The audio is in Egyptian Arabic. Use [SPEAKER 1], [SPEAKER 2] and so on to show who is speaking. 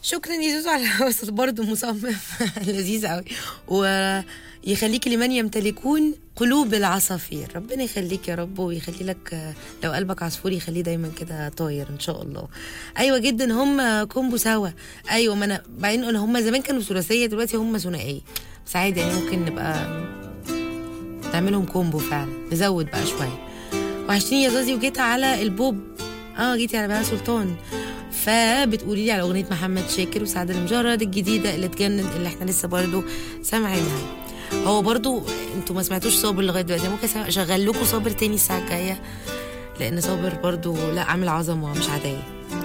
[SPEAKER 1] شكرا يا زوزو على بس برضه مصمم لذيذ قوي ويخليك لمن يمتلكون قلوب العصافير ربنا يخليك يا رب ويخلي لك لو قلبك عصفور يخليه دايما كده طاير ان شاء الله ايوه جدا هم كومبو سوا ايوه ما انا بعدين قلنا هم زمان كانوا ثلاثيه دلوقتي هم ثنائيه بس عادي يعني ممكن نبقى نعملهم كومبو فعلا نزود بقى شويه وحشتيني يا زازي وجيت على البوب اه جيتي على بهاء سلطان فبتقولي لي على اغنيه محمد شاكر وسعد المجرد الجديده اللي تجنن اللي احنا لسه برضو سامعينها هو برضو انتوا ما سمعتوش صابر لغايه دلوقتي ممكن أسمع- اشغل لكم صابر تاني الساعه الجايه لان صابر برضو لا عامل عظمه مش عاديه